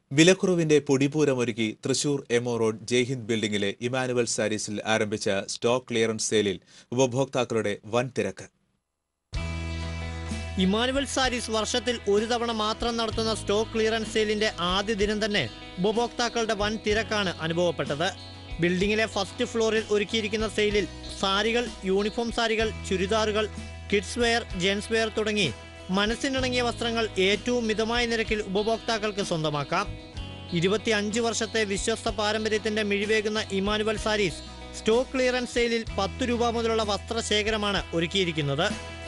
വിലക്കുറവിന്റെ പൊടിപൂരമൊരുക്കി Thrissur M O road Jaihind ബിൽഡിംഗിലെ Emmanuel സാരീസിൽ ആരംഭിച്ച സ്റ്റോക്ക് ക്ലിയറൻസ് സെയിലിൽ ഉപഭോക്താക്കളുടെ വൻ തിരക്ക് ഇമാനുവൽ സാരീസ് വർഷത്തിൽ ഒരു തവണ മാത്രം നടത്തുന്ന സ്റ്റോക്ക് ക്ലിയറൻസ് സെയിലിന്റെ ആദ്യ ദിനം തന്നെ ഉപഭോക്താക്കളുടെ വൻ തിരക്കാണ് അനുഭവപ്പെട്ടത് ബിൽഡിംഗിലെ ഫസ്റ്റ് ഫ്ലോറിൽ ഒരുക്കിയിരിക്കുന്ന സെയിലിൽ സാരികൾ യൂണിഫോം സാരികൾ ചുരിദാറുകൾ കിഡ്സ് വെയർ ജെൻസ് വെയർ തുടങ്ങി മനസ്സിനിണങ്ങിയ വസ്ത്രങ്ങൾ ഏറ്റവും മിതമായ നിരക്കിൽ ഉപഭോക്താക്കൾക്ക് സ്വന്തമാക്കാം ഇരുപത്തിയഞ്ച് വർഷത്തെ വിശ്വസ്ത പാരമ്പര്യത്തിന്റെ മിഴിവേകുന്ന ഇമാനുവൽ സാരീസ് സ്റ്റോക്ക് ക്ലിയറൻസ് സെയിലിൽ പത്ത് രൂപ മുതലുള്ള വസ്ത്രശേഖരമാണ് ഒരുക്കിയിരിക്കുന്നത്